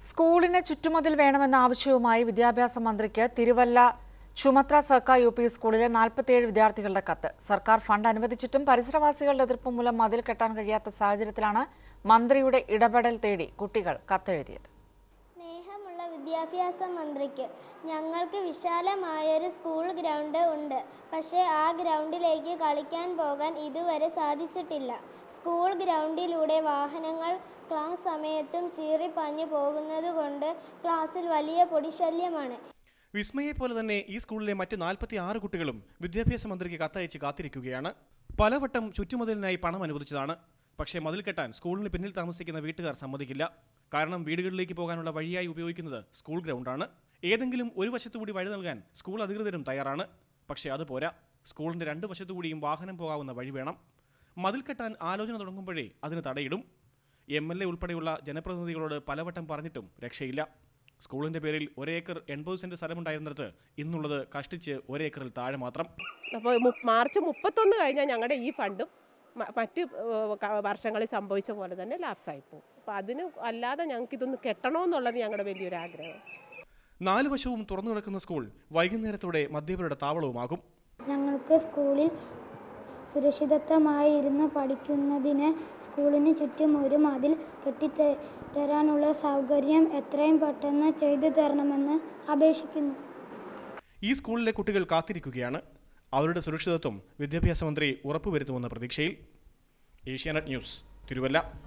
സ്കൂളിന് ചുറ്റുമതിൽ വേണമെന്ന ആവശ്യവുമായി വിദ്യാഭ്യാസ മന്ത്രിക്ക് തിരുവല്ല ചുമത്ര സർക്കാർ യു പി സ്കൂളിലെ നാൽപ്പത്തിയേഴ് വിദ്യാർത്ഥികളുടെ കത്ത് സർക്കാർ ഫണ്ട് അനുവദിച്ചിട്ടും പരിസരവാസികളുടെ എതിർപ്പ് മൂലം മതിൽ കെട്ടാൻ കഴിയാത്ത സാഹചര്യത്തിലാണ് മന്ത്രിയുടെ ഇടപെടൽ തേടി കുട്ടികൾ കത്തെഴുതിയത് സ്നേഹമുള്ള വിദ്യാഭ്യാസ മന്ത്രിക്ക് ഞങ്ങൾക്ക് വിശാലമായൊരു സ്കൂൾ ഗ്രൗണ്ട് ഉണ്ട് പക്ഷേ ആ ഗ്രൗണ്ടിലേക്ക് കളിക്കാൻ പോകാൻ ഇതുവരെ സാധിച്ചിട്ടില്ല സ്കൂൾ ഗ്രൗണ്ടിലൂടെ വാഹനങ്ങൾ ക്ലാസ് സമയത്തും ചീറിപ്പാഞ്ഞു പോകുന്നതുകൊണ്ട് ക്ലാസ്സിൽ വലിയ പൊടിശല്യമാണ് വിസ്മയെ പോലെ തന്നെ ഈ സ്കൂളിലെ മറ്റ് നാൽപ്പത്തി ആറ് കുട്ടികളും വിദ്യാഭ്യാസ മന്ത്രിക്ക് കത്തയച്ച് കാത്തിരിക്കുകയാണ് പലവട്ടം ചുറ്റുമതിലിനായി പണം അനുവദിച്ചതാണ് പക്ഷേ മതിൽ കെട്ടാൻ സ്കൂളിന് പിന്നിൽ താമസിക്കുന്ന വീട്ടുകാർ സമ്മതിക്കില്ല കാരണം വീടുകളിലേക്ക് പോകാനുള്ള വഴിയായി ഉപയോഗിക്കുന്നത് സ്കൂൾ ഗ്രൗണ്ടാണ് ഏതെങ്കിലും ഒരു വശത്തുകൂടി വഴി നൽകാൻ സ്കൂൾ അധികൃതരും തയ്യാറാണ് പക്ഷേ അത് പോരാ സ്കൂളിന്റെ രണ്ട് വശത്തുകൂടിയും വാഹനം പോകാവുന്ന വഴി വേണം മതിൽ കെട്ടാൻ ആലോചന തുടങ്ങുമ്പോഴേ അതിന് തടയിടും എം എൽ എ ഉൾപ്പെടെയുള്ള ജനപ്രതിനിധികളോട് പലവട്ടം പറഞ്ഞിട്ടും രക്ഷയില്ല സ്കൂളിന്റെ പേരിൽ ഒരേക്കർ എൺപത് സെന്റ് സ്ഥലമുണ്ടായിരുന്നിടത്ത് ഇന്നുള്ളത് കഷ്ടിച്ച് ഒരേക്കറിൽ താഴെ മാത്രം അപ്പോൾ മു- മാർച്ച് മുപ്പത്തൊന്ന് കഴിഞ്ഞാൽ ഞങ്ങളുടെ ഈ ഫണ്ടും മ- മറ്റ് ഏഹ്, ക- വർഷങ്ങളിൽ സംഭവിച്ച പോലെ തന്നെ ലാപ്സായി പോകും അപ്പോൾ അതിന് അല്ലാതെ ഞങ്ങൾക്ക് ഇതൊന്ന് കെട്ടണമെന്നുള്ളത് ഞങ്ങളുടെ വലിയൊരു ആഗ്രഹം നാല് വശവും തുറന്നു കിടക്കുന്ന സ്കൂൾ വൈകുന്നേരത്തോടെ മദ്യപരുടെ താവളവുമാകും ഞങ്ങൾക്ക് സ്കൂളിൽ സുരക്ഷിതത്വമായി ഇരുന്ന് പഠിക്കുന്നതിന് സ്കൂളിന് ചുറ്റും ഒരു മതിൽ കെട്ടിത്ത തരാനുള്ള സൗകര്യം എത്രയും പെട്ടെന്ന് ചെയ്തു തരണമെന്ന് അപേക്ഷിക്കുന്നു ഈ സ്കൂളിലെ കുട്ടികൾ കാത്തിരിക്കുകയാണ് അവരുടെ സുരക്ഷിതത്വം വിദ്യാഭ്യാസ മന്ത്രി ഉറപ്പുവരുത്തുമെന്ന പ്രതീക്ഷയിൽ ഏഷ്യാനെറ്റ് ന്യൂസ് തിരുവല്ല